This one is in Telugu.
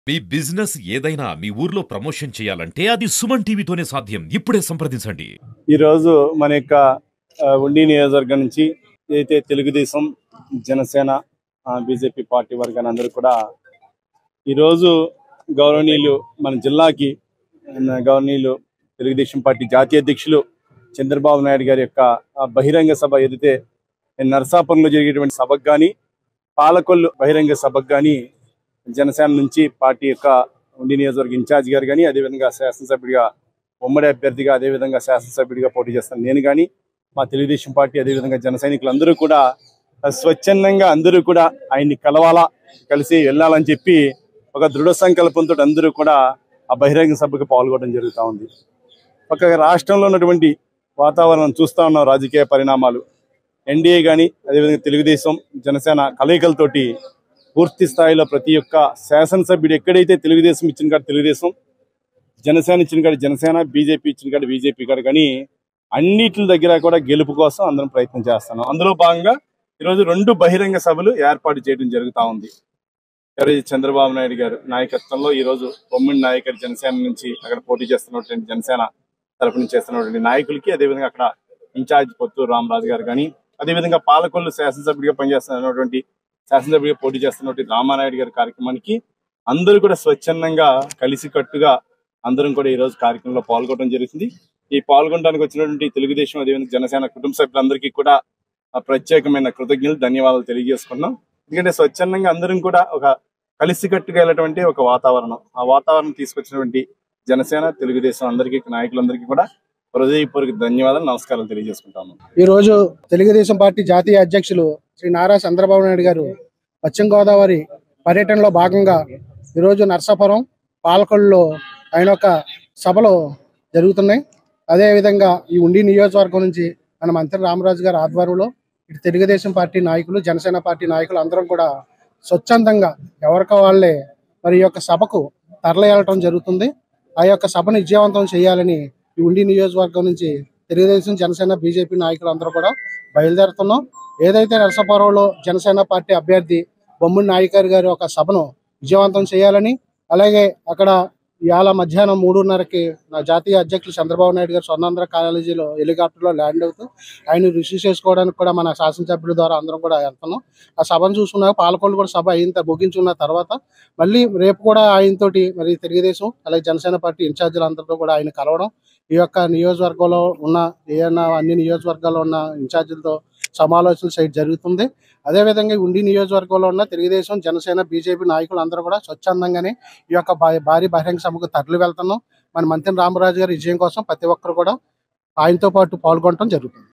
మీ బిజినెస్ ఏదైనా మీ ఊర్లో ప్రమోషన్ చేయాలంటే అది సుమన్ టీవీతోనే సాధ్యం ఇప్పుడే సంప్రదించండి ఈరోజు మన యొక్క ఆ, ఉండి నియోజకవర్గం నుంచి ఏదైతే తెలుగుదేశం జనసేన బీజేపీ పార్టీ వర్గాన్ని అందరూ కూడా ఈరోజు గౌరవనీయులు మన జిల్లాకి ఆ, గౌరవనీయులు తెలుగుదేశం పార్టీ జాతీయ అధ్యక్షులు చంద్రబాబు నాయుడు గారి యొక్క ఆ, బహిరంగ సభ ఏదైతే నరసాపురంలో జరిగేటువంటి సభకు కానీ పాలకొల్లు బహిరంగ సభకు కానీ జనసేన నుంచి పార్టీ యొక్క ఉండి నియోజకవర్గ ఇన్ఛార్జ్ గారు కానీ అదేవిధంగా శాసనసభ్యుడిగా ఉమ్మడి అభ్యర్థిగా అదేవిధంగా శాసనసభ్యుడిగా పోటీ చేస్తాను నేను కానీ మా తెలుగుదేశం పార్టీ అదేవిధంగా జన సైనికులందరూ కూడా స్వచ్ఛందంగా అందరూ కూడా ఆయన్ని కలవాలా కలిసి వెళ్ళాలని చెప్పి ఒక దృఢ సంకల్పంతో అందరూ కూడా ఆ బహిరంగ సభకు పాల్గొనడం జరుగుతూ ఉంది ఒక రాష్ట్రంలో ఉన్నటువంటి వాతావరణం చూస్తా ఉన్నాం రాజకీయ పరిణామాలు ఎన్డీఏ కానీ అదేవిధంగా తెలుగుదేశం జనసేన కలయికలతోటి పూర్తి స్థాయిలో ప్రతి ఒక్క శాసనసభ్యుడు ఎక్కడైతే తెలుగుదేశం ఇచ్చిన కాడ తెలుగుదేశం జనసేన ఇచ్చిన కాడ జనసేన బీజేపీ ఇచ్చిన కాడ బీజేపీ కాడ కానీ అన్నిటి దగ్గర కూడా గెలుపు కోసం అందరం ప్రయత్నం చేస్తున్నాం అందులో భాగంగా ఈరోజు రెండు బహిరంగ సభలు ఏర్పాటు చేయడం జరుగుతా ఉంది ఎవరైతే చంద్రబాబు నాయుడు గారు నాయకత్వంలో ఈ రోజు బొమ్మిడి నాయకర్ జనసేన నుంచి అక్కడ పోటీ చేస్తున్నటువంటి జనసేన తరపు నుంచి చేస్తున్నటువంటి నాయకులకి అదేవిధంగా అక్కడ ఇన్ఛార్జ్ పొత్తూరు రామరాజు గారు కానీ అదేవిధంగా పాలకొల్లు శాసనసభ్యుడిగా పనిచేస్తున్నటువంటి శాసనసభ్యుడిగా పోటీ చేస్తున్నటువంటి రామానాయుడు గారి కార్యక్రమానికి అందరూ కూడా స్వచ్ఛందంగా కలిసికట్టుగా అందరం కూడా ఈ రోజు కార్యక్రమంలో పాల్గొనడం జరుగుతుంది ఈ పాల్గొనడానికి వచ్చినటువంటి తెలుగుదేశం అదేవిధంగా జనసేన కుటుంబ సభ్యులందరికీ కూడా ఆ ప్రత్యేకమైన కృతజ్ఞతలు ధన్యవాదాలు తెలియజేసుకున్నాం ఎందుకంటే స్వచ్ఛందంగా అందరం కూడా ఒక కలిసికట్టుగా వెళ్ళటువంటి ఒక వాతావరణం ఆ వాతావరణం తీసుకొచ్చినటువంటి జనసేన తెలుగుదేశం అందరికీ నాయకులందరికీ కూడా హృదయపూర్వక ధన్యవాదాలు నమస్కారాలు తెలియజేసుకుంటాము ఈ రోజు తెలుగుదేశం పార్టీ జాతీయ అధ్యక్షులు శ్రీ నారా చంద్రబాబు నాయుడు గారు పశ్చిమ గోదావరి పర్యటనలో భాగంగా ఈరోజు నర్సాపురం పాలకొల్లులో ఆయన యొక్క సభలు జరుగుతున్నాయి అదేవిధంగా ఈ ఉండి నియోజకవర్గం నుంచి మన మంత్రి రామరాజు గారి ఆధ్వర్యంలో ఇటు తెలుగుదేశం పార్టీ నాయకులు జనసేన పార్టీ నాయకులు అందరం కూడా స్వచ్ఛందంగా ఎవరికి వాళ్ళే మరి ఈ యొక్క సభకు తరలియటం జరుగుతుంది ఆ యొక్క సభను విజయవంతం చేయాలని ఈ ఉండి నియోజకవర్గం నుంచి తెలుగుదేశం జనసేన బీజేపీ నాయకులు అందరూ కూడా బయలుదేరుతున్నాం ఏదైతే నరసాపురంలో జనసేన పార్టీ అభ్యర్థి బొమ్మిడి నాయకర్ గారి ఒక సభను విజయవంతం చేయాలని అలాగే అక్కడ ఇవాళ మధ్యాహ్నం మూడున్నరకి నా జాతీయ అధ్యక్షులు చంద్రబాబు నాయుడు గారు స్వర్ణాంధ్ర కాలేజీలో హెలికాప్టర్లో ల్యాండ్ అవుతూ ఆయన రిసీవ్ చేసుకోవడానికి కూడా మన శాసనసభ్యుల ద్వారా అందరం కూడా వెళ్తున్నాం ఆ సభను చూసుకున్నాక పాలకొల్లు కూడా సభ అయిన ముగించున్న తర్వాత మళ్ళీ రేపు కూడా ఆయనతోటి మరి తెలుగుదేశం అలాగే జనసేన పార్టీ ఇన్ఛార్జీలు అందరితో కూడా ఆయన కలవడం ఈ యొక్క నియోజకవర్గంలో ఉన్న ఏదైనా అన్ని నియోజకవర్గాల్లో ఉన్న ఇన్ఛార్జీలతో సమాలోచనలు సైడ్ జరుగుతుంది అదేవిధంగా ఈ ఉండి నియోజకవర్గంలో ఉన్న తెలుగుదేశం జనసేన బీజేపీ నాయకులు అందరూ కూడా స్వచ్ఛందంగానే ఈ యొక్క భా- భారీ బహిరంగ సభకు తరలి వెళ్తున్నాం మన మంత్రి రామరాజు గారి విజయం కోసం ప్రతి ఒక్కరు కూడా ఆయనతో పాటు పాల్గొనడం జరుగుతుంది